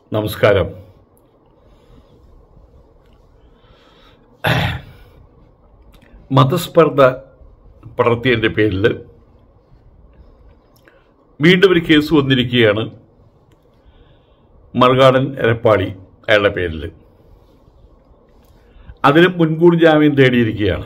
നമസ്കാരം മതസ്പർദ്ധ പടർത്തിയതിൻ്റെ പേരിൽ വീണ്ടും ഒരു കേസ് വന്നിരിക്കുകയാണ് മറുകാടൻ എരപ്പാടി അയാളുടെ പേരിൽ അതിനും മുൻകൂർ ജാമ്യം തേടിയിരിക്കുകയാണ്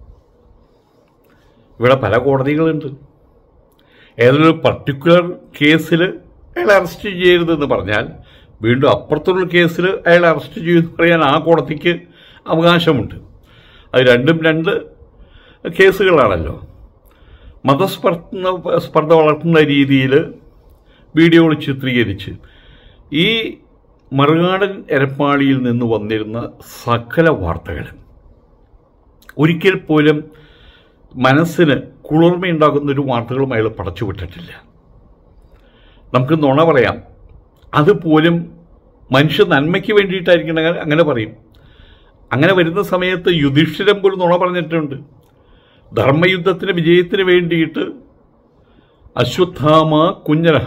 ഇവിടെ പല കോടതികളുണ്ട് ഏതൊരു പർട്ടിക്കുലർ കേസിൽ അയാൾ അറസ്റ്റ് ചെയ്യരുതെന്ന് പറഞ്ഞാൽ വീണ്ടും അപ്പുറത്തുള്ള കേസിൽ അയാൾ അറസ്റ്റ് ചെയ്യുമെന്ന് പറയാൻ ആ കോടതിക്ക് അവകാശമുണ്ട് അത് രണ്ടും രണ്ട് കേസുകളാണല്ലോ മതസ്പർദ്ധ സ്പർദ്ധ വളർത്തുന്ന രീതിയിൽ വീഡിയോകൾ ചിത്രീകരിച്ച് ഈ മറുകാടൻ എരപ്പാളിയിൽ നിന്ന് വന്നിരുന്ന സകല വാർത്തകളും ഒരിക്കൽ പോലും മനസ്സിന് കുളിർമയുണ്ടാകുന്ന ഒരു വാർത്തകളും അയാൾ പടച്ചുവിട്ടിട്ടില്ല നമുക്ക് നുണ പറയാം അതുപോലും മനുഷ്യ നന്മയ്ക്ക് വേണ്ടിയിട്ടായിരിക്കണം അങ്ങനെ പറയും അങ്ങനെ വരുന്ന സമയത്ത് യുധിഷ്ഠിരം പോലും നുണ പറഞ്ഞിട്ടുണ്ട് ധർമ്മയുദ്ധത്തിന് വിജയത്തിന് വേണ്ടിയിട്ട് അശ്വത്ഥാമ കുഞ്ഞരഹ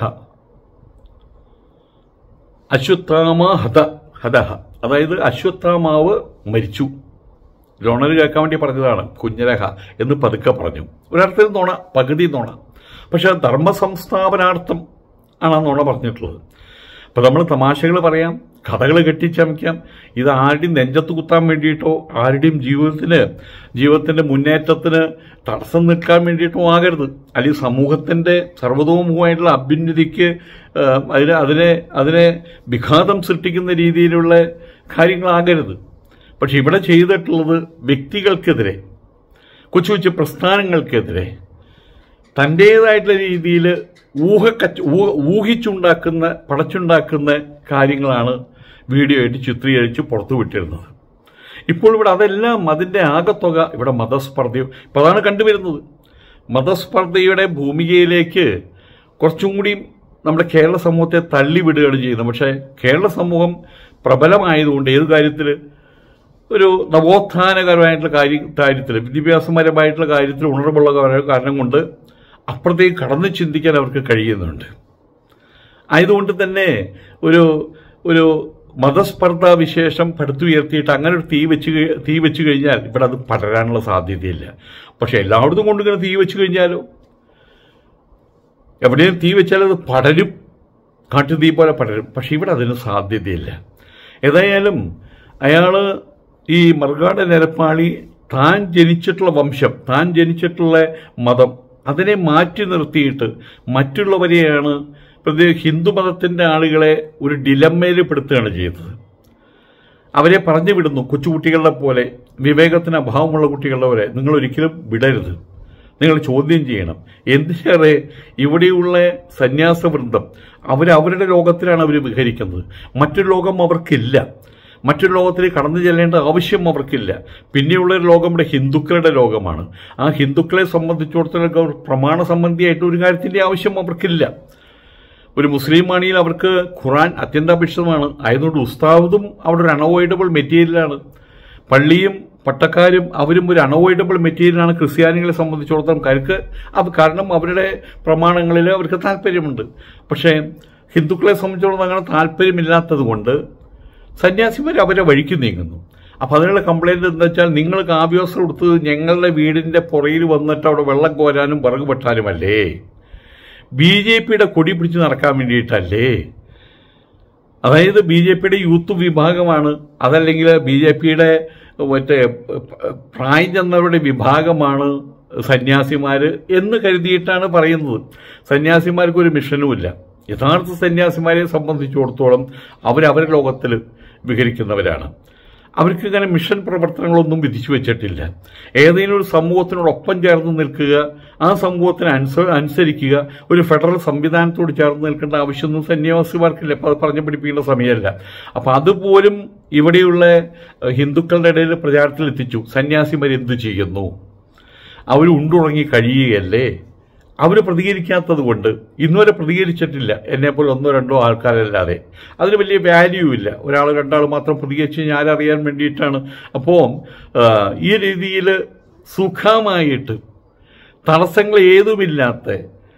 അശ്വത്ഥാമ ഹത ഹതഹ അതായത് അശ്വത്ഥാമാവ് മരിച്ചു രോണർ കേൾക്കാൻ വേണ്ടി പറഞ്ഞതാണ് കുഞ്ഞരഹ എന്ന് പതുക്കെ പറഞ്ഞു ഒരർത്ഥത്തിൽ നുണ പകുതി നുണ പക്ഷെ ധർമ്മ സംസ്ഥാപനാർത്ഥം ആണ് ആ നുണ പറഞ്ഞിട്ടുള്ളത് അപ്പോൾ നമ്മൾ തമാശകൾ പറയാം കഥകൾ കെട്ടിച്ചമയ്ക്കാം ഇത് ആരുടെയും നെഞ്ചത്ത് കുത്താൻ വേണ്ടിയിട്ടോ ആരുടെയും ജീവിതത്തിന് ജീവിതത്തിൻ്റെ മുന്നേറ്റത്തിന് തടസ്സം നിൽക്കാൻ വേണ്ടിയിട്ടോ ആകരുത് അല്ലെങ്കിൽ സമൂഹത്തിൻ്റെ സർവതോമുഖമായിട്ടുള്ള അഭ്യുന്നതിക്ക് ഏഹ്, അതിന് അതിനെ അതിനെ വിഘാതം സൃഷ്ടിക്കുന്ന രീതിയിലുള്ള കാര്യങ്ങളാകരുത് പക്ഷെ ഇവിടെ ചെയ്തിട്ടുള്ളത് വ്യക്തികൾക്കെതിരെ കൊച്ചു കൊച്ചു പ്രസ്ഥാനങ്ങൾക്കെതിരെ തൻ്റേതായിട്ടുള്ള രീതിയിൽ ഊഹക്കച്ച ഊ- ഊഹിച്ചുണ്ടാക്കുന്ന പടച്ചുണ്ടാക്കുന്ന കാര്യങ്ങളാണ് വീഡിയോ ആയിട്ട് ചിത്രീകരിച്ച് പുറത്തു വിട്ടിരുന്നത് ഇപ്പോൾ ഇവിടെ അതെല്ലാം അതിൻ്റെ ആകത്തുക ഇവിടെ മതസ്പർദ്ധയും ഇപ്പോൾ അതാണ് കണ്ടുവരുന്നത് മതസ്പർദ്ധയുടെ ഭൂമികയിലേക്ക് കുറച്ചും കൂടി നമ്മുടെ കേരള സമൂഹത്തെ തള്ളിവിടുകയാണ് ചെയ്യുന്നത് പക്ഷേ കേരള സമൂഹം പ്രബലമായതുകൊണ്ട് ഏത് കാര്യത്തിൽ ഒരു നവോത്ഥാനകരമായിട്ടുള്ള കാര്യ കാര്യത്തിൽ വിദ്യാഭ്യാസപരമായിട്ടുള്ള കാര്യത്തിൽ ഉണർവുള്ള കാര- കാരണം കൊണ്ട് അപ്പുറത്തേക്ക് കടന്നു ചിന്തിക്കാൻ അവർക്ക് കഴിയുന്നുണ്ട് ആയതുകൊണ്ട് തന്നെ ഒരു ഒരു മതസ്പർദ്ധ വിശേഷം പടുത്തുയർത്തിയിട്ട് അങ്ങനെ ഒരു തീ വെച്ച് കഴി- തീ വെച്ച് കഴിഞ്ഞാൽ ഇവിടെ അത് പടരാനുള്ള സാധ്യതയില്ല പക്ഷെ എല്ലായിടത്തും കൊണ്ടിങ്ങനെ തീ വെച്ച് കഴിഞ്ഞാലോ എവിടെയും തീ വെച്ചാൽ അത് പടരും കാട്ടുതീ പോലെ പടരും പക്ഷെ ഇവിടെ അതിന് സാധ്യതയില്ല ഏതായാലും അയാൾ ഈ മറുകാട് നിരപ്പാളി താൻ ജനിച്ചിട്ടുള്ള വംശം താൻ ജനിച്ചിട്ടുള്ള മതം അതിനെ മാറ്റി നിർത്തിയിട്ട് മറ്റുള്ളവരെയാണ് പ്രത്യേക ഹിന്ദു മതത്തിൻ്റെ ആളുകളെ ഒരു ഡിലമ്മയിൽ പെടുത്തുകയാണ് ചെയ്തത് അവരെ പറഞ്ഞു വിടുന്നു കൊച്ചുകുട്ടികളുടെ പോലെ വിവേകത്തിന് അഭാവമുള്ള കുട്ടികളുടെ പോലെ നിങ്ങൾ ഒരിക്കലും വിടരുത് നിങ്ങൾ ചോദ്യം ചെയ്യണം എന്തിനേറെ ഇവിടെയുള്ള സന്യാസവൃന്ദം അവർ അവരുടെ ലോകത്തിലാണ് അവർ വിഹരിക്കുന്നത് മറ്റൊരു ലോകം അവർക്കില്ല മറ്റൊരു ലോകത്തിലേക്ക് കടന്നു ചെല്ലേണ്ട ആവശ്യം അവർക്കില്ല പിന്നെയുള്ള ഒരു ലോകം ഇവിടെ ഹിന്ദുക്കളുടെ ലോകമാണ് ആ ഹിന്ദുക്കളെ സംബന്ധിച്ചിടത്തോളം അവർ പ്രമാണ സംബന്ധിയായിട്ട് ഒരു കാര്യത്തിൻ്റെ ആവശ്യം അവർക്കില്ല ഒരു മുസ്ലിം ആണെങ്കിൽ അവർക്ക് ഖുറാൻ അത്യന്താപേക്ഷിതമാണ് ആയതുകൊണ്ട് ഉസ്താദും അവിടെ ഒരു അണവോയിഡബിൾ മെറ്റീരിയലാണ് പള്ളിയും പട്ടക്കാരും അവരും ഒരു അണവോയിഡബിൾ മെറ്റീരിയലാണ് ക്രിസ്ത്യാനികളെ സംബന്ധിച്ചിടത്തോളം കരുക്ക് അത് കാരണം അവരുടെ പ്രമാണങ്ങളിൽ അവർക്ക് താല്പര്യമുണ്ട് പക്ഷേ ഹിന്ദുക്കളെ സംബന്ധിച്ചിടത്തോളം അങ്ങനെ താല്പര്യമില്ലാത്തത് കൊണ്ട് സന്യാസിമാർ അവരെ വഴിക്ക് നീങ്ങുന്നു അപ്പോൾ അതിനുള്ള കംപ്ലൈൻറ്റ് എന്താ വെച്ചാൽ നിങ്ങൾ കാവ്യോസ്ത്രം എടുത്ത് ഞങ്ങളുടെ വീടിൻ്റെ പുറയിൽ വന്നിട്ട് അവിടെ വെള്ളം കോരാനും വിറക് വെട്ടാനുമല്ലേ ബി ജെ പിയുടെ കൊടി പിടിച്ച് നടക്കാൻ വേണ്ടിയിട്ടല്ലേ അതായത് ബി ജെ പിയുടെ യൂത്ത് വിഭാഗമാണ് അതല്ലെങ്കിൽ ബി ജെ പിയുടെ മറ്റേ പ്രായം ചെന്നവരുടെ വിഭാഗമാണ് സന്യാസിമാർ എന്ന് കരുതിയിട്ടാണ് പറയുന്നത് സന്യാസിമാർക്ക് ഒരു മിഷനുമില്ല യഥാർത്ഥ സന്യാസിമാരെ സംബന്ധിച്ചിടത്തോളം അവരവരുടെ ലോകത്തിൽ വിഹരിക്കുന്നവരാണ് അവർക്ക് ഇങ്ങനെ മിഷൻ പ്രവർത്തനങ്ങളൊന്നും വിധിച്ചു വെച്ചിട്ടില്ല ഏതെങ്കിലും ഒരു സമൂഹത്തിനോടൊപ്പം ചേർന്ന് നിൽക്കുക ആ സമൂഹത്തിന് അനുസ അനുസരിക്കുക ഒരു ഫെഡറൽ സംവിധാനത്തോട് ചേർന്ന് നിൽക്കേണ്ട ആവശ്യമൊന്നും സന്യാസിമാർക്കില്ല അപ്പോൾ അത് പറഞ്ഞു പിടിപ്പിക്കേണ്ട സമയമല്ല അപ്പം അതുപോലും ഇവിടെയുള്ള ഏഹ്, ഹിന്ദുക്കളുടെ ഇടയിൽ പ്രചാരത്തിൽ എത്തിച്ചു സന്യാസിമാർ എന്തു ചെയ്യുന്നു അവർ ഉണ്ടുറങ്ങി കഴിയുകയല്ലേ അവർ പ്രതികരിക്കാത്തത് കൊണ്ട് ഇന്നുവരെ പ്രതികരിച്ചിട്ടില്ല എന്നെപ്പോലെ ഒന്നോ രണ്ടോ ആൾക്കാരല്ലാതെ അതിന് വലിയ വാല്യൂ ഇല്ല ഒരാൾ രണ്ടാൾ മാത്രം പ്രതികരിച്ച് കഴിഞ്ഞാൽ ആരറിയാൻ വേണ്ടിയിട്ടാണ് അപ്പോൾ ഈ രീതിയിൽ സുഖമായിട്ട് തടസ്സങ്ങൾ ഏതുമില്ലാത്ത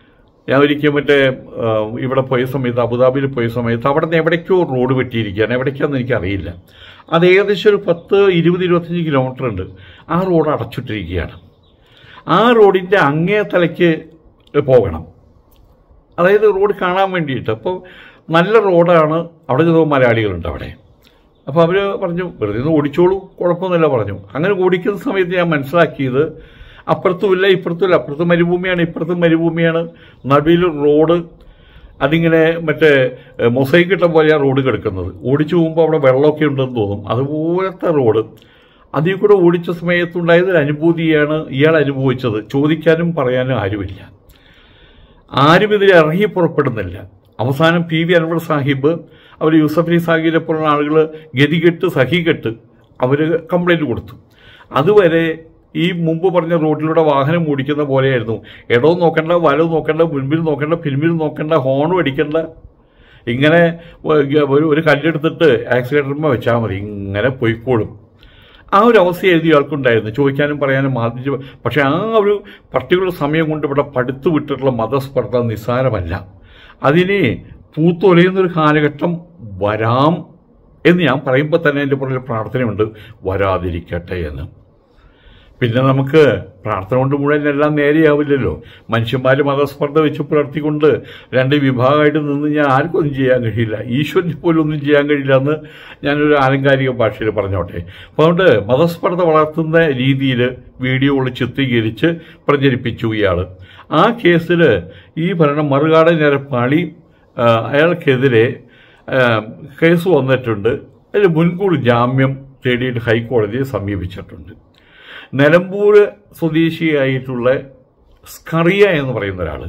ഞാൻ ഒരിക്കൽ മറ്റേ ആ, ഇവിടെ പോയ സമയത്ത് അബുദാബിയിൽ പോയ സമയത്ത് അവിടെ നിന്ന് എവിടേക്കോ റോഡ് വെട്ടിയിരിക്കുകയാണ് എവിടേക്കാന്ന് എനിക്കറിയില്ല അത് ഏകദേശം ഒരു പത്ത് ഇരുപത് ഇരുപത്തഞ്ച് കിലോമീറ്റർ ഉണ്ട് ആ റോഡ് അടച്ചിട്ടിരിക്കുകയാണ് ആ റോഡിൻ്റെ അങ്ങേ തലയ്ക്ക് പോകണം അതായത് റോഡ് കാണാൻ വേണ്ടിയിട്ട് അപ്പോൾ നല്ല റോഡാണ് അവിടെ ചെന്ന മലയാളികളുണ്ട് അവിടെ അപ്പോൾ അവർ പറഞ്ഞു വെറുതെ ഒന്ന് ഓടിച്ചോളൂ കുഴപ്പമൊന്നുമില്ല പറഞ്ഞു അങ്ങനെ ഓടിക്കുന്ന സമയത്ത് ഞാൻ മനസ്സിലാക്കിയത് അപ്പുറത്തുമില്ല ഇപ്പുറത്തുമില്ല അപ്പുറത്ത് മരുഭൂമിയാണ് ഇപ്പുറത്തും മരുഭൂമിയാണ് നടുവിൽ റോഡ് അതിങ്ങനെ മറ്റേ ഏഹ്, മൊസൈക്ക് ഇട്ട പോലെയാണ് റോഡ് കിടക്കുന്നത് ഓടിച്ചു പോകുമ്പോൾ അവിടെ വെള്ളമൊക്കെ ഉണ്ടെന്ന് തോന്നും അതുപോലത്തെ റോഡ് അതിൽ കൂടെ ഓടിച്ച സമയത്തുണ്ടായത് ഒരു അനുഭൂതിയാണ് ഇയാൾ അനുഭവിച്ചത് ചോദിക്കാനും പറയാനും ആരുമില്ല ആരും ഇതിൽ ഇറങ്ങി പുറപ്പെടുന്നില്ല അവസാനം പി വി അൻവർ സാഹിബ് അവർ യൂസഫ് അലി സാഹിബിനെ പോലുള്ള ആളുകൾ ഗതികെട്ട് സഹികെട്ട് അവർ കംപ്ലൈൻറ്റ് കൊടുത്തു അതുവരെ ഈ മുമ്പ് പറഞ്ഞ റോഡിലൂടെ വാഹനം ഓടിക്കുന്ന പോലെയായിരുന്നു ഇടവും നോക്കണ്ട വലവും നോക്കണ്ട മുൻപിൽ നോക്കണ്ട പിൻപിൽ നോക്കണ്ട ഹോണും അടിക്കണ്ട ഇങ്ങനെ ഒരു ഒരു കല്ലെടുത്തിട്ട് ആക്സിലേറ്ററിന്മേ വെച്ചാൽ മതി ഇങ്ങനെ പോയിക്കോളും ആ ഒരു അവസ്ഥ എഴുതിയ ആൾക്കുണ്ടായിരുന്നു ചോദിക്കാനും പറയാനും മാധ്യമ പക്ഷെ ആ ഒരു പർട്ടിക്കുലർ സമയം കൊണ്ട് ഇവിടെ പടുത്തു വിട്ടിട്ടുള്ള മതസ്പർദ്ധ നിസ്സാരമല്ല അതിനെ പൂത്തൊലയുന്നൊരു കാലഘട്ടം വരാം എന്ന് ഞാൻ പറയുമ്പോൾ തന്നെ എൻ്റെ പുറകിൽ പ്രാർത്ഥനയുണ്ട് വരാതിരിക്കട്ടെ എന്ന് പിന്നെ നമുക്ക് പ്രാർത്ഥന കൊണ്ട് മുഴുവൻ എല്ലാം നേരെയാവില്ലല്ലോ മനുഷ്യന്മാർ മതസ്പർദ്ധ വെച്ച് പുലർത്തിക്കൊണ്ട് രണ്ട് വിഭാഗമായിട്ട് നിന്ന് ഞാൻ ആർക്കും ഒന്നും ചെയ്യാൻ കഴിയില്ല ഈശ്വരന് പോലും ഒന്നും ചെയ്യാൻ കഴിയില്ല എന്ന് ഞാനൊരു ആലങ്കാരിക ഭാഷയിൽ പറഞ്ഞോട്ടെ അപ്പോൾ അതുകൊണ്ട് മതസ്പർദ്ധ വളർത്തുന്ന രീതിയിൽ വീഡിയോകൾ ചിത്രീകരിച്ച് പ്രചരിപ്പിച്ചു ഇയാൾ ആ കേസിൽ ഈ ഭരണ മറുകാട് നിരപ്പാളി ആ, അയാൾക്കെതിരെ ആ, കേസ് വന്നിട്ടുണ്ട് അതിൽ മുൻകൂർ ജാമ്യം തേടിയിട്ട് ഹൈക്കോടതിയെ സമീപിച്ചിട്ടുണ്ട് നിലമ്പൂർ സ്വദേശിയായിട്ടുള്ള സ്കറിയ എന്ന് പറയുന്ന ഒരാൾ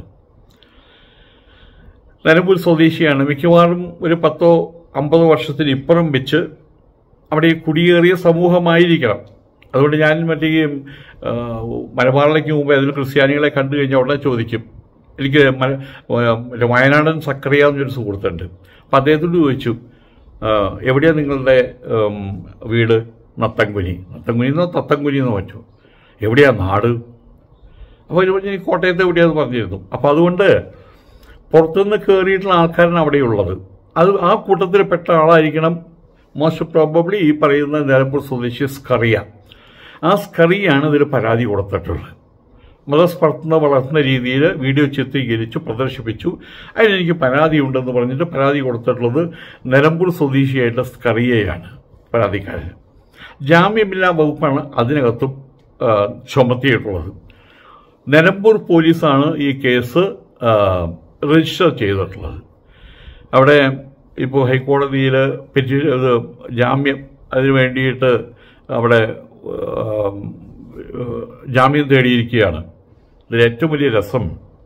നിലമ്പൂർ സ്വദേശിയാണ് മിക്കവാറും ഒരു പത്തോ അമ്പതോ വർഷത്തിന് ഇപ്പുറം വെച്ച് അവിടെ ഈ കുടിയേറിയ സമൂഹമായിരിക്കണം അതുകൊണ്ട് ഞാൻ മറ്റേ ഈ ആ, മലബാറിലേക്ക് മുമ്പ് അതിൽ ക്രിസ്ത്യാനികളെ കണ്ടു കഴിഞ്ഞാൽ ഉടനെ ചോദിക്കും എനിക്ക് മല ആ, മറ്റേ വയനാടൻ സക്കറിയ എന്നൊരു സുഹൃത്തുണ്ട് അപ്പം അദ്ദേഹത്തോട് ചോദിച്ചു ആ, എവിടെയാണ് നിങ്ങളുടെ ഉം, വീട് നത്തങ്കുനി നത്തങ്കുനി എന്നോ തത്തങ്കുനി എന്നോ പറ്റൂ എവിടെയാ നാട് അപ്പോൾ ഒരു പറഞ്ഞ് കോട്ടയത്ത് എവിടെയാന്ന് പറഞ്ഞിരുന്നു അപ്പോൾ അതുകൊണ്ട് പുറത്തുനിന്ന് കയറിയിട്ടുള്ള ആൾക്കാരാണ് അവിടെയുള്ളത് അത് ആ കൂട്ടത്തിൽ പെട്ട ആളായിരിക്കണം മോസ്റ്റ് പ്രോബബ്ലി ഈ പറയുന്ന നിലമ്പൂർ സ്വദേശി സ്കറിയ ആ സ്കറിയാണ് ഇതിൽ പരാതി കൊടുത്തിട്ടുള്ളത് മതസ്പർദ്ധ വളർത്തുന്ന രീതിയിൽ വീഡിയോ ചിത്രീകരിച്ചു പ്രദർശിപ്പിച്ചു അതിനെനിക്ക് പരാതി ഉണ്ടെന്ന് പറഞ്ഞിട്ട് പരാതി കൊടുത്തിട്ടുള്ളത് നിലമ്പൂർ സ്വദേശിയായിട്ടുള്ള സ്കറിയയാണ് പരാതിക്കാരൻ ജാമ്യമില്ലാ വകുപ്പാണ് അതിനകത്തും ആ, ചുമത്തിയിട്ടുള്ളത് നിലമ്പൂർ പോലീസാണ് ഈ കേസ് ആ, രജിസ്റ്റർ ചെയ്തിട്ടുള്ളത് അവിടെ ഇപ്പോൾ ഹൈക്കോടതിയിൽ പെറ്റി ഇത് ജാമ്യം അതിന് വേണ്ടിയിട്ട് അവിടെ ആ, ജാമ്യം തേടിയിരിക്കുകയാണ് ഇതിൽ ഏറ്റവും വലിയ രസം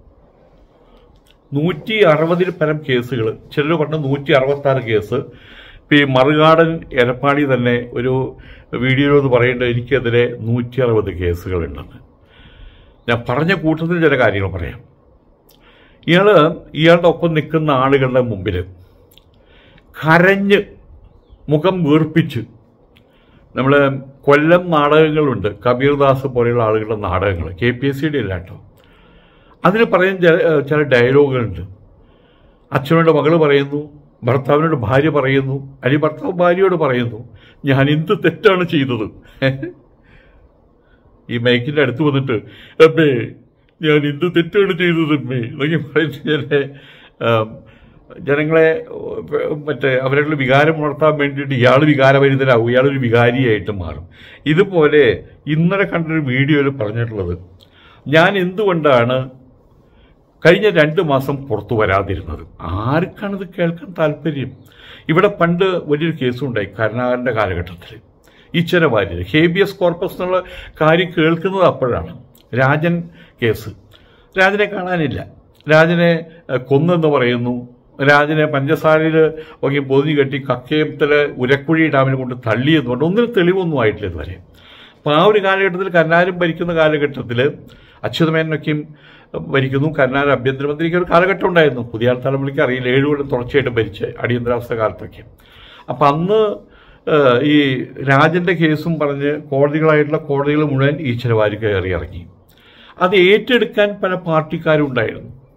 നൂറ്റി അറുപതിൽ പരം കേസുകൾ ചിലർ പറഞ്ഞ നൂറ്റി അറുപത്തി ആറ് കേസ് ഇപ്പം ഈ മറുകാടൻ എരപ്പാടി തന്നെ ഒരു വീഡിയോയിൽ ഒന്ന് പറയേണ്ടത് എനിക്കെതിരെ നൂറ്റി അറുപത് കേസുകളുണ്ടെന്ന് ഞാൻ പറഞ്ഞ കൂട്ടത്തിൽ ചില കാര്യങ്ങൾ പറയാം ഇയാൾ ഇയാളുടെ ഒപ്പം നിൽക്കുന്ന ആളുകളുടെ മുമ്പിൽ കരഞ്ഞ് മുഖം വീർപ്പിച്ച് നമ്മൾ കൊല്ലം നാടകങ്ങളുണ്ട് കബീർദാസ് പോലെയുള്ള ആളുകളുടെ നാടകങ്ങൾ കെ പി എസ് സിയുടെ ഇല്ല കേട്ടോ അതിൽ പറയുന്ന ചില ചില ഡയലോഗുകളുണ്ട് അച്ഛനോട് മകള് പറയുന്നു ഭർത്താവിനോട് ഭാര്യ പറയുന്നു അല്ലെങ്കിൽ ഭർത്താവ് ഭാര്യയോട് പറയുന്നു ഞാൻ എന്ത് തെറ്റാണ് ചെയ്തത് ഈ മൈക്കിന്റെ അടുത്ത് വന്നിട്ട് അമ്മേ ഞാൻ എന്ത് തെറ്റാണ് ചെയ്തത് അമ്മേ എന്നൊക്കെ പറയുന്ന ചില ആം, ജനങ്ങളെ ഏ, മറ്റേ അവരുടെ വികാരം ഉണർത്താൻ വേണ്ടിയിട്ട് ഇയാൾ വികാരഭരിതരാകും ഇയാളൊരു വികാരിയായിട്ട് മാറും ഇതുപോലെ ഇന്നലെ കണ്ടൊരു വീഡിയോയിൽ പറഞ്ഞിട്ടുള്ളത് ഞാൻ എന്തുകൊണ്ടാണ് കഴിഞ്ഞ രണ്ട് മാസം പുറത്തു വരാതിരുന്നത് ആർക്കാണിത് കേൾക്കാൻ താല്പര്യം ഇവിടെ പണ്ട് വലിയൊരു കേസുണ്ടായി കരുണാകരൻ്റെ കാലഘട്ടത്തിൽ ഈശ്വര വാര്യർ ഹേബിയസ് കോർപ്പസ് എന്നുള്ള കാര്യം കേൾക്കുന്നത് അപ്പോഴാണ് രാജൻ കേസ് രാജനെ കാണാനില്ല രാജനെ ഏഹ്, കൊന്നെന്ന് പറയുന്നു രാജനെ പഞ്ചസാരയിൽ ഒക്കെ പൊതിഞ്ഞു കെട്ടി കക്കയത്തിലെ ഉരക്കുഴി ഡാമിനെ കൊണ്ട് തള്ളിയെന്നുകൊണ്ട് ഒന്നിനും തെളിവൊന്നും ആയിട്ടില്ല ഇതുവരെ അപ്പോൾ ആ ഒരു കാലഘട്ടത്തിൽ കരുണാകരൻ ഭരിക്കുന്ന കാലഘട്ടത്തിൽ അച്യുതമേനൊക്കെയും ഭരിക്കുന്നു കരുണാകരൻ ആഭ്യന്തരമന്ത്രിക്ക് ഒരു കാലഘട്ടം ഉണ്ടായിരുന്നു പുതിയ തലമുറയ്ക്ക് അറിയില്ല ഏഴു കൊല്ലം തുടർച്ചയായിട്ട് ഭരിച്ച് അടിയന്തരാവസ്ഥ കാലത്തൊക്കെ അപ്പം അന്ന് ഏഹ്, ഈ രാജന്റെ കേസും പറഞ്ഞ് കോടതികളായിട്ടുള്ള കോടതികൾ മുഴുവൻ ഈശ്വരവാരി കയറി ഇറങ്ങി അത് ഏറ്റെടുക്കാൻ പല പാർട്ടിക്കാരും ഉണ്ടായിരുന്നു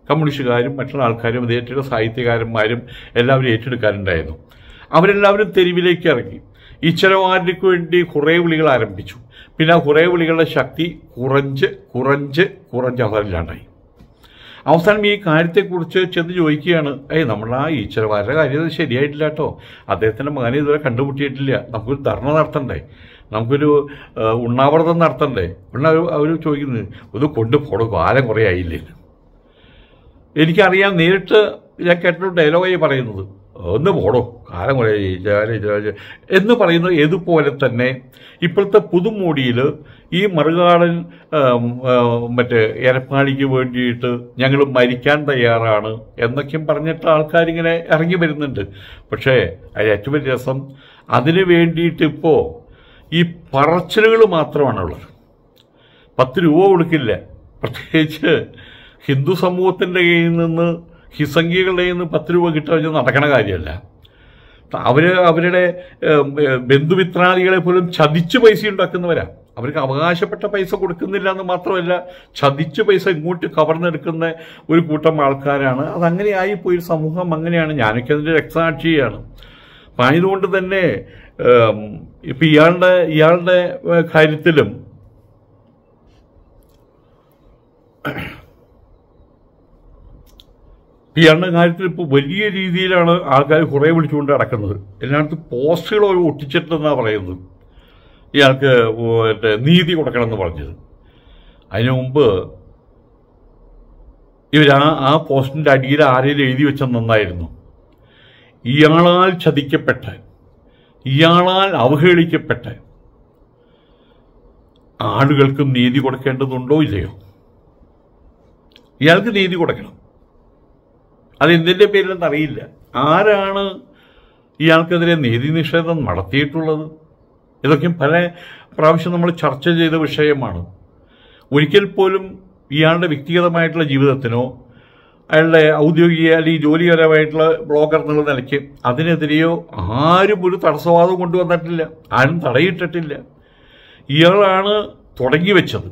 കമ്മ്യൂണിസ്റ്റുകാരും മറ്റുള്ള ആൾക്കാരും ഇത് ഏറ്റെടുത്ത സാഹിത്യകാരന്മാരും എല്ലാവരും ഏറ്റെടുക്കാനുണ്ടായിരുന്നു അവരെല്ലാവരും തെരുവിലേക്ക് ഇറങ്ങി ഈശ്വരവാദിക്ക് വേണ്ടി കുറേ വിളികൾ ആരംഭിച്ചു പിന്നെ ആ കുറേ വിളികളുടെ ശക്തി കുറഞ്ച് കുറഞ്ച് കുറഞ്ച് അവരില്ലാണ്ടായി അവസാനം ഈ കാര്യത്തെക്കുറിച്ച് ചെന്ന് ചോദിക്കുകയാണ് ഏയ് നമ്മൾ ആ ഈശ്വരവാരുടെ കാര്യം അത് ശരിയായിട്ടില്ല കേട്ടോ അദ്ദേഹത്തിൻ്റെ മകനെ ഇതുവരെ കണ്ടുമുട്ടിയിട്ടില്ല നമുക്കൊരു ധർണ നടത്തണ്ടേ നമുക്കൊരു ആ, ഉണ്ണാവൃതം നടത്തണ്ടേ ഉണ്ണ അവർ ചോദിക്കുന്നത് ഇത് കൊണ്ടുപോടും കാലം കുറേ ആയില്ലേ എനിക്കറിയാം നേരിട്ട് ഞാൻ കേട്ടൊരു ഡയലോഗായി പറയുന്നത് ഒന്ന് പോടോ കാലം കുറേ ആയി, ഇതാര് ഇതാര് എന്ന് പറയുന്നത് ഏതുപോലെ തന്നെ ഇപ്പോഴത്തെ പുതുമോടിയിൽ ഈ മറുകാടൻ ആം, ആ, മറ്റേ എരപ്പാളിക്ക് വേണ്ടിയിട്ട് ഞങ്ങൾ മരിക്കാൻ തയ്യാറാണ് എന്നൊക്കെയും പറഞ്ഞിട്ട് ആൾക്കാരിങ്ങനെ ഇറങ്ങി വരുന്നുണ്ട് പക്ഷേ അതിൽ ഏറ്റവും വലിയ രസം അതിന് വേണ്ടിയിട്ട് ഇപ്പോൾ ഈ പറച്ചിലുകൾ മാത്രമാണുള്ളത് പത്ത് രൂപ കൊടുക്കില്ല പ്രത്യേകിച്ച് ഹിന്ദു സമൂഹത്തിൻ്റെ കയ്യിൽ നിന്ന് ഹിസംഖികളുടെ കയ്യിൽ നിന്ന് പത്ത് രൂപ കിട്ടുക നടക്കണ കാര്യമല്ല അവര് അവരുടെ ഏം, ഏ, ബന്ധുമിത്രാദികളെ പോലും ചതിച്ച് പൈസ ഉണ്ടാക്കുന്നവരാ അവർക്ക് അവകാശപ്പെട്ട പൈസ കൊടുക്കുന്നില്ല എന്ന് മാത്രമല്ല ചതിച്ച് പൈസ ഇങ്ങോട്ട് കവർന്നെടുക്കുന്ന ഒരു കൂട്ടം ആൾക്കാരാണ് അതങ്ങനെ ആയിപ്പോയി സമൂഹം അങ്ങനെയാണ് ഞാനൊക്കെ അതിൻ്റെ രക്തസാക്ഷിയാണ് അപ്പം ആയതുകൊണ്ട് തന്നെ ഏം, ഇപ്പം ഇയാളുടെ ഇയാളുടെ ഏ, കാര്യത്തിലും ഇയാളുടെ കാര്യത്തിൽ ഇപ്പോൾ വലിയ രീതിയിലാണ് ആൾക്കാർ കുറേ വിളിച്ചുകൊണ്ട് നടക്കുന്നത് എല്ലായിടത്തും പോസ്റ്റുകൾ അവർ ഒട്ടിച്ചിട്ടെന്നാണ് പറയുന്നത് ഇയാൾക്ക് മറ്റേ നീതി കൊടുക്കണമെന്ന് പറഞ്ഞത് അതിനു മുമ്പ് ഇവർ ആ ആ പോസ്റ്റിൻ്റെ അടിയിൽ ആരെങ്കിലും എഴുതി വെച്ചാൽ നന്നായിരുന്നു ഇയാളാൽ ചതിക്കപ്പെട്ട ഇയാളാൽ അവഹേളിക്കപ്പെട്ട ആളുകൾക്കും നീതി കൊടുക്കേണ്ടതുണ്ടോ ഇല്ലയോ ഇയാൾക്ക് നീതി കൊടുക്കണം അത് എന്തിൻ്റെ പേരിലെന്ന് അറിയില്ല ആരാണ് ഇയാൾക്കെതിരെ നീതി നിഷേധം നടത്തിയിട്ടുള്ളത് ഇതൊക്കെ പല പ്രാവശ്യം നമ്മൾ ചർച്ച ചെയ്ത വിഷയമാണ് ഒരിക്കൽ പോലും ഇയാളുടെ വ്യക്തിഗതമായിട്ടുള്ള ജീവിതത്തിനോ അയാളുടെ ഔദ്യോഗിക അല്ലെങ്കിൽ ജോലിപരമായിട്ടുള്ള ബ്ലോഗർ എന്നുള്ള നിലയ്ക്ക് അതിനെതിരെയോ ആരും ഒരു തടസ്സവാദം കൊണ്ടുവന്നിട്ടില്ല ആരും തടയിട്ടിട്ടില്ല ഇയാളാണ് തുടങ്ങി വെച്ചത്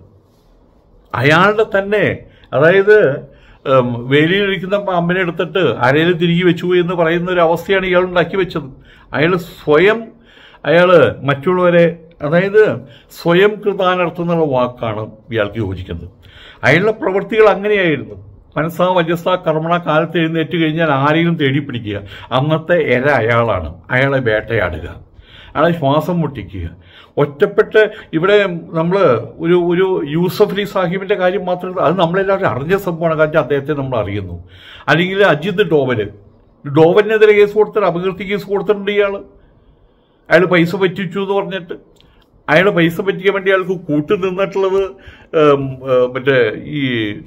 അയാളുടെ തന്നെ അതായത് ഉം, വേലിയിലിരിക്കുന്ന പാമ്പിനെ എടുത്തിട്ട് അരയിൽ തിരികെ വെച്ചു എന്ന് പറയുന്ന ഒരു അവസ്ഥയാണ് ഇയാൾ ഉണ്ടാക്കി വെച്ചത് അയാൾ സ്വയം അയാൾ മറ്റുള്ളവരെ അതായത് സ്വയം കൃതാനർത്ഥം എന്നുള്ള വാക്കാണ് ഇയാൾക്ക് യോജിക്കുന്നത് അയാളുടെ പ്രവൃത്തികൾ അങ്ങനെയായിരുന്നു മനസ്സാ വജസ്സാ കർമ്മണ കാലത്ത് എഴുന്നേറ്റ് കഴിഞ്ഞാൽ ആരെയും തേടി പിടിക്കുക അന്നത്തെ എര അയാളാണ് അയാളെ വേട്ടയാടുക അയാളെ ശ്വാസം മുട്ടിക്കുക ഒറ്റപ്പെട്ട് ഇവിടെ നമ്മൾ ഒരു ഒരു യൂസഫ് അലി സാഹിബിന്റെ കാര്യം മാത്രം അത് നമ്മളെല്ലാവരും അറിഞ്ഞ സംഭവമാണ് കാരണം അദ്ദേഹത്തെ നമ്മൾ അറിയുന്നു അല്ലെങ്കിൽ അജിത് ഡോവല് ഡോവലിനെതിരെ കേസ് കൊടുത്തിട്ട് അപകീർത്തി കേസ് കൊടുത്തിട്ടുണ്ട് ഇയാൾ അയാൾ പൈസ പറ്റിച്ചു എന്ന് പറഞ്ഞിട്ട് അയാൾ പൈസ പറ്റിക്കാൻ വേണ്ടി അയാൾക്ക് കൂട്ടു നിന്നിട്ടുള്ളത് ഉം, ഏഹ്, മറ്റേ ഈ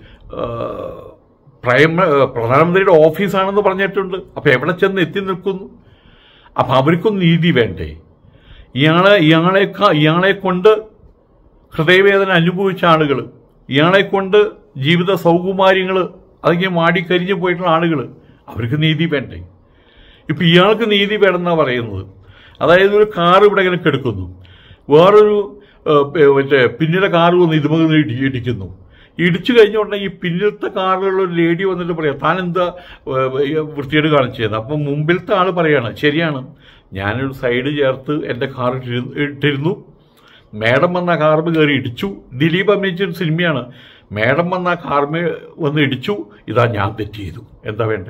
ഏഹ്, പ്രൈമ ഏഹ്, പ്രധാനമന്ത്രിയുടെ ഓഫീസാണെന്ന് പറഞ്ഞിട്ടുണ്ട് അപ്പൊ എവിടെ ചെന്ന് എത്തി നിൽക്കുന്നു അപ്പൊ അവർക്കും നീതി വേണ്ടേ ഇയാളെ ഇയാളെ ഇയാളെ കൊണ്ട് ഹൃദയവേദന അനുഭവിച്ച ആളുകൾ ഇയാളെ കൊണ്ട് ജീവിത സൗകുമാര്യങ്ങൾ അതൊക്കെ മാടിക്കരിഞ്ഞു പോയിട്ടുള്ള ആളുകൾ അവർക്ക് നീതി വേണ്ടേ ഇപ്പൊ ഇയാൾക്ക് നീതി വേണമെന്നാ പറയുന്നത് അതായത് ഒരു കാർ ഇവിടെ ഇങ്ങനെ കിടക്കുന്നു വേറൊരു ഏഹ്, പെ- മറ്റേ പിന്നിലെ കാർ വന്ന് ഇതുമുഖം ഇടി- ഇടിക്കുന്നു ഇടിച്ചു കഴിഞ്ഞ ഉടനെ ഈ പിന്നിലത്തെ കാറിലുള്ള ഒരു ലേഡി വന്നിട്ട് പറയാം താൻ എന്താ ഏഹ്, ഈ വൃത്തിയേട് കാണിച്ചത് അപ്പം മുമ്പിലത്തെ ആൾ പറയാണ് ശരിയാണ് ഞാനൊരു സൈഡ് ചേർത്ത് എൻ്റെ കാർ ഇട്ടിരു- ഇട്ടിരുന്നു മേഡം വന്ന ആ കാർമ കയറി ഇടിച്ചു ദിലീപ് അഭിനയിച്ചൊരു സിനിമയാണ് മേഡം വന്ന ആ കാർമ വന്ന് ഇടിച്ചു ഇതാ ഞാൻ തെറ്റ് ചെയ്തു എന്താ വേണ്ടേ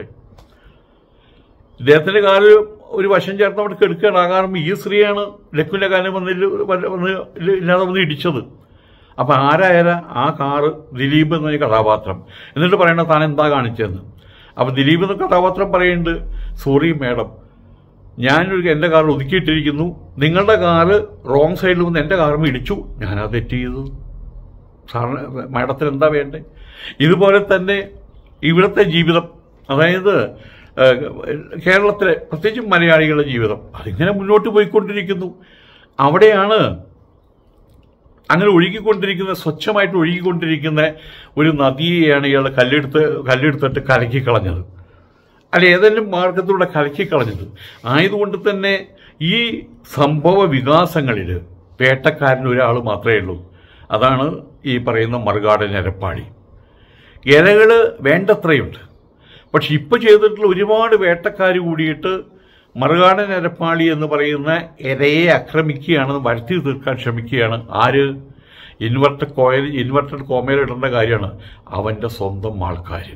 ഇദ്ദേഹത്തിന്റെ കാല് ഒരു വശം ചേർത്ത് അവിടെ കെടുക്കുകയാണ് ആ കാരണം ഈ സ്ത്രീയാണ് ലക്കുവിന്റെ കാലം വന്നില്ല വന്ന് ഇല്ലാതെ വന്ന് ഇടിച്ചത് അപ്പൊ ആരായാല ആ കാറ് ദിലീപ് എന്ന കഥാപാത്രം എന്നിട്ട് പറയണ താൻ എന്താ കാണിച്ചതെന്ന് അപ്പൊ ദിലീപ് എന്ന കഥാപാത്രം പറയുന്നുണ്ട് സോറി മാഡം ഞാനൊരു എൻ്റെ കാർ ഒതുക്കിയിട്ടിരിക്കുന്നു നിങ്ങളുടെ കാറ് റോങ് സൈഡിൽ വന്ന് എൻ്റെ കാറും ഇടിച്ചു ഞാനത് തെറ്റ് ചെയ്തു സാറിന് മാഡത്തിന് എന്താ വേണ്ടേ ഇതുപോലെ തന്നെ ഇവിടുത്തെ ജീവിതം അതായത് ഏഹ്, കേരളത്തിലെ പ്രത്യേകിച്ചും മലയാളികളുടെ ജീവിതം അതിങ്ങനെ മുന്നോട്ട് പോയിക്കൊണ്ടിരിക്കുന്നു അവിടെയാണ് അങ്ങനെ ഒഴുകിക്കൊണ്ടിരിക്കുന്ന സ്വച്ഛമായിട്ട് ഒഴുകിക്കൊണ്ടിരിക്കുന്ന ഒരു നദിയെയാണ് ഇയാൾ കല്ലെടുത്ത് കല്ലെടുത്തിട്ട് കലക്കി കളഞ്ഞത് അല്ല ഏതെങ്കിലും മാർഗത്തിലൂടെ കലക്കി കളഞ്ഞത് ആയതുകൊണ്ട് തന്നെ ഈ സംഭവ വികാസങ്ങളിൽ വേട്ടക്കാരൻ ഒരാൾ മാത്രമേ ഉള്ളൂ അതാണ് ഈ പറയുന്ന മറുകാടൻ എരപ്പാടി ഇരകൾ വേണ്ടത്രയുണ്ട് പക്ഷെ ഇപ്പോൾ ചെയ്തിട്ടുള്ള ഒരുപാട് വേട്ടക്കാർ കൂടിയിട്ട് മറുകാടൻ നിരപ്പാളി എന്ന് പറയുന്ന ഇരയെ ആക്രമിക്കുകയാണെന്ന് വരുത്തി തീർക്കാൻ ശ്രമിക്കുകയാണ് ആര് ഇൻവെർട്ടഡ് കോയിൽ ഇൻവെർട്ടഡ് കോമയിലിടേണ്ട കാര്യമാണ് അവൻ്റെ സ്വന്തം ആൾക്കാർ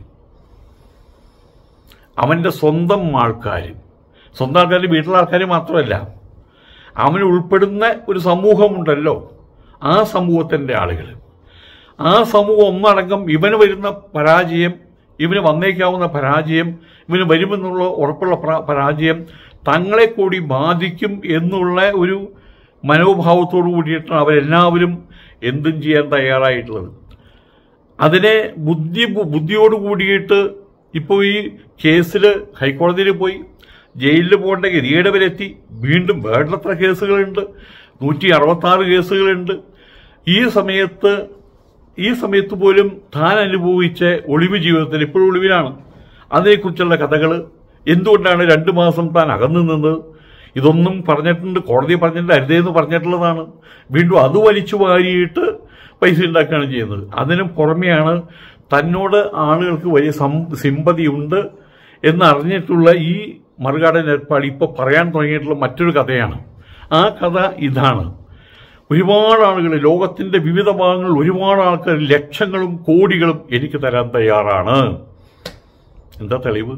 അവൻ്റെ സ്വന്തം ആൾക്കാർ സ്വന്തം ആൾക്കാർ വീട്ടിലെ ആൾക്കാർ മാത്രമല്ല അവന് ഉൾപ്പെടുന്ന ഒരു സമൂഹമുണ്ടല്ലോ ആ സമൂഹത്തിൻ്റെ ആളുകൾ ആ സമൂഹം ഒന്നടങ്കം ഇവന് വരുന്ന പരാജയം ഇവന് വന്നേക്കാവുന്ന പരാജയം ഇവന് വരുമെന്നുള്ള ഉറപ്പുള്ള പ്ര- പരാജയം തങ്ങളെ കൂടി ബാധിക്കും എന്നുള്ള ഒരു മനോഭാവത്തോടു കൂടിയിട്ടാണ് അവരെല്ലാവരും എന്തും ചെയ്യാൻ തയ്യാറായിട്ടുള്ളത് അതിനെ ബുദ്ധി ബുദ്ധിയോട് കൂടിയിട്ട് ഇപ്പോൾ ഈ കേസിൽ ഹൈക്കോടതിയിൽ പോയി ജയിലിൽ പോകേണ്ട ഗതികേട് വരെ എത്തി വീണ്ടും വേണ്ടത്ര കേസുകളുണ്ട് നൂറ്റി അറുപത്താറ് കേസുകളുണ്ട് ഈ സമയത്ത് ഈ സമയത്ത് പോലും താൻ അനുഭവിച്ച ഒളിവ് ജീവിതത്തിൽ ഇപ്പോഴും ഒളിവിലാണ് അതിനെക്കുറിച്ചുള്ള കഥകൾ എന്തുകൊണ്ടാണ് രണ്ട് മാസം താൻ അകന്നു നിന്നത് ഇതൊന്നും പറഞ്ഞിട്ടുണ്ട് കോടതി പറഞ്ഞിട്ടുണ്ട് അരുതേന്ന് പറഞ്ഞിട്ടുള്ളതാണ് വീണ്ടും അത് വലിച്ചു വാരിയിട്ട് പൈസ ഉണ്ടാക്കുകയാണ് ചെയ്യുന്നത് അതിനും പുറമെയാണ് തന്നോട് ആളുകൾക്ക് വലിയ സം സിമ്പതിയുണ്ട് എന്നറിഞ്ഞിട്ടുള്ള ഈ മറുകാടൻ ഏർപ്പാട് ഇപ്പോൾ പറയാൻ തുടങ്ങിയിട്ടുള്ള മറ്റൊരു കഥയാണ് ആ കഥ ഇതാണ് ഒരുപാട് ആളുകൾ ലോകത്തിന്റെ വിവിധ ഭാഗങ്ങളിൽ ഒരുപാട് ആൾക്കാർ ലക്ഷങ്ങളും കോടികളും എനിക്ക് തരാൻ തയ്യാറാണ് എന്താ തെളിവ്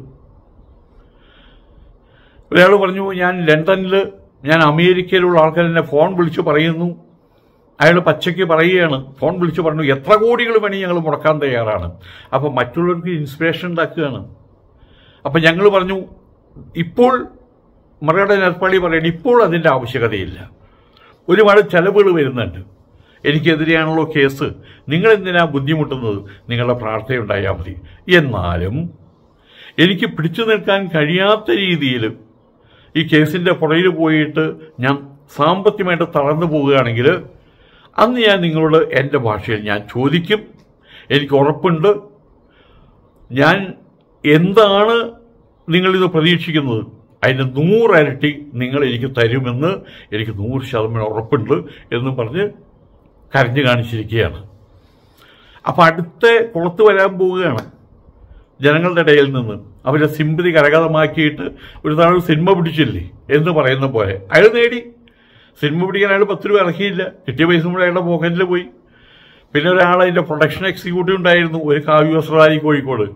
ഒരാൾ പറഞ്ഞു ഞാൻ ലണ്ടനിൽ ഞാൻ അമേരിക്കയിലുള്ള ആൾക്കാർ എന്നെ ഫോൺ വിളിച്ച് പറയുന്നു അയാൾ പച്ചയ്ക്ക് പറയുകയാണ് ഫോൺ വിളിച്ച് പറഞ്ഞു എത്ര കോടികൾ വേണി ഞങ്ങൾ മുടക്കാൻ തയ്യാറാണ് അപ്പം മറ്റുള്ളവർക്ക് ഇൻസ്പിറേഷൻ ഉണ്ടാക്കുകയാണ് അപ്പം ഞങ്ങൾ പറഞ്ഞു ഇപ്പോൾ മറുകട നേർപ്പാളി പറയണം ഇപ്പോൾ അതിൻ്റെ ആവശ്യകതയില്ല ഒരുപാട് ചെലവുകൾ വരുന്നുണ്ട് എനിക്കെതിരെയാണല്ലോ കേസ് നിങ്ങൾ എന്തിനാ ബുദ്ധിമുട്ടുന്നത് നിങ്ങളുടെ പ്രാർത്ഥന ഉണ്ടായാൽ മതി എന്നാലും എനിക്ക് പിടിച്ചു നിൽക്കാൻ കഴിയാത്ത രീതിയിൽ ഈ കേസിൻ്റെ പുറയിൽ പോയിട്ട് ഞാൻ സാമ്പത്തികമായിട്ട് തളർന്നു പോവുകയാണെങ്കിൽ അന്ന് ഞാൻ നിങ്ങളോട് എൻ്റെ ഭാഷയിൽ ഞാൻ ചോദിക്കും എനിക്ക് ഉറപ്പുണ്ട് ഞാൻ എന്താണ് നിങ്ങളിത് പ്രതീക്ഷിക്കുന്നത് അതിൻ്റെ നൂറരട്ടി നിങ്ങൾ എനിക്ക് തരുമെന്ന് എനിക്ക് നൂറ് ശതമാനം ഉറപ്പുണ്ട് എന്നും പറഞ്ഞ് കരഞ്ഞു കാണിച്ചിരിക്കുകയാണ് അപ്പം അടുത്ത കുളത്ത് വരാൻ പോവുകയാണ് ജനങ്ങളുടെ ഇടയിൽ നിന്ന് അവരുടെ സിമ്പതി കരകതമാക്കിയിട്ട് ഒരു നാൾ സിനിമ പിടിച്ചില്ലേ എന്ന് പറയുന്ന പോലെ അയാൾ നേടി സിനിമ പിടിക്കാൻ അയാൾ പത്ത് രൂപ ഇറക്കിയില്ല കിട്ടിയ പൈസ കൂടെ അയാളുടെ പോക്കറ്റിൽ പോയി പിന്നെ ഒരാൾ അതിൻ്റെ പ്രൊഡക്ഷൻ എക്സിക്യൂട്ടീവ് ഉണ്ടായിരുന്നു ഒരു കാവ്യ വസ്ത്രാലി കോഴിക്കോട്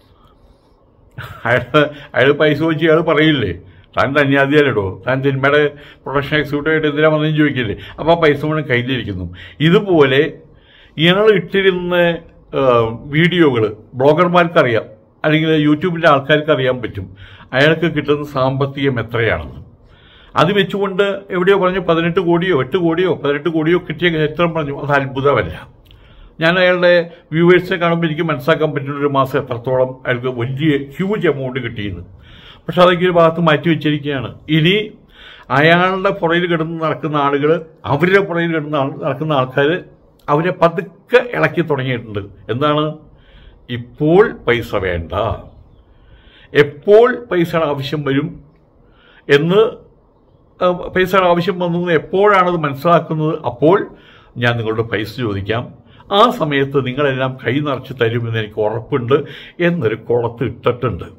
അയാൾ അയാൾ പൈസ വെച്ച് അയാൾ പറയില്ലേ താൻ തന്യാധികാരിടോ താൻ സിനിമയുടെ പ്രൊഡക്ഷൻ എക്സിക്യൂട്ടീവ് ആയിട്ട് എന്തിനാ വന്നെന്ന് ചോദിക്കില്ലേ അപ്പോൾ ആ പൈസ മുഴുവൻ കയ്യിലിരിക്കുന്നു ഇതുപോലെ ഇയാൾ ഇട്ടിരുന്ന വീഡിയോകൾ ബ്ലോഗർമാർക്കറിയാം അല്ലെങ്കിൽ യൂട്യൂബിൻ്റെ ആൾക്കാർക്ക് അറിയാൻ പറ്റും അയാൾക്ക് കിട്ടുന്ന സാമ്പത്തികം എത്രയാണെന്ന് അത് വെച്ചുകൊണ്ട് എവിടെയോ പറഞ്ഞു പതിനെട്ട് കോടിയോ എട്ട് കോടിയോ പതിനെട്ട് കോടിയോ കിട്ടിയ ചരിത്രം പറഞ്ഞു അത് അത്ഭുതമല്ല ഞാൻ അയാളുടെ വ്യൂവേഴ്സിനെ കാണുമ്പോൾ എനിക്ക് മനസ്സിലാക്കാൻ പറ്റുന്ന ഒരു മാസം എത്രത്തോളം അയാൾക്ക് വലിയ ഹ്യൂജ് എമൗണ്ട് കിട്ടിയെന്ന് പക്ഷെ അതൊക്കെ ഒരു ഭാഗത്ത് മാറ്റി വെച്ചിരിക്കുകയാണ് ഇനി അയാളുടെ പുറയിൽ കിടന്ന് നടക്കുന്ന ആളുകൾ അവരുടെ പുറയിൽ കിടന്ന് ആൾ- നടക്കുന്ന ആൾക്കാർ അവരെ പതുക്കെ ഇളക്കി തുടങ്ങിയിട്ടുണ്ട് എന്താണ് ഇപ്പോൾ പൈസ വേണ്ട എപ്പോൾ പൈസയുടെ ആവശ്യം വരും എന്ന് ആ, പൈസയുടെ ആവശ്യം വന്നു എന്ന് എപ്പോഴാണത് മനസ്സിലാക്കുന്നത് അപ്പോൾ ഞാൻ നിങ്ങളുടെ പൈസ ചോദിക്കാം ആ സമയത്ത് നിങ്ങളെല്ലാം കൈ നിറച്ച് തരുമെന്ന് എനിക്ക് ഉറപ്പുണ്ട് എന്നൊരു കുളത്ത് ഇട്ടിട്ടുണ്ട്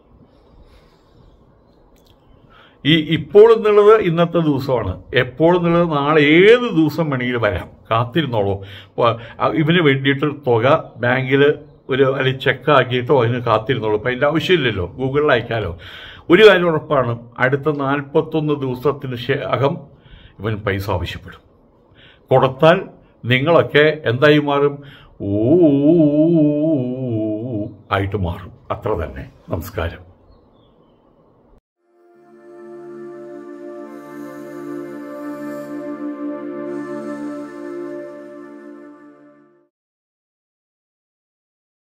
ഈ ഇപ്പോൾ എന്നുള്ളത് ഇന്നത്തെ ദിവസമാണ് എപ്പോൾ എന്നുള്ളത് നാളെ ഏത് ദിവസം വേണമെങ്കിലും വരാം കാത്തിരുന്നോളൂ അപ്പോൾ ഇവന് വേണ്ടിയിട്ട് തുക ബാങ്കിൽ ഒരു അല്ലെങ്കിൽ ചെക്ക് ആക്കിയിട്ടോ അതിന് കാത്തിരുന്നോളൂ അപ്പം അതിൻ്റെ ആവശ്യമില്ലല്ലോ ഗൂഗിളിൽ അയക്കാലോ ഒരു കാര്യം ഉറപ്പാണ് അടുത്ത നാൽപ്പത്തൊന്ന് ദിവസത്തിന് ശേ- അകം ഇവൻ പൈസ ആവശ്യപ്പെടും കൊടുത്താൽ നിങ്ങളൊക്കെ എന്തായി മാറും ഊ ആയിട്ട് മാറും അത്ര തന്നെ നമസ്കാരം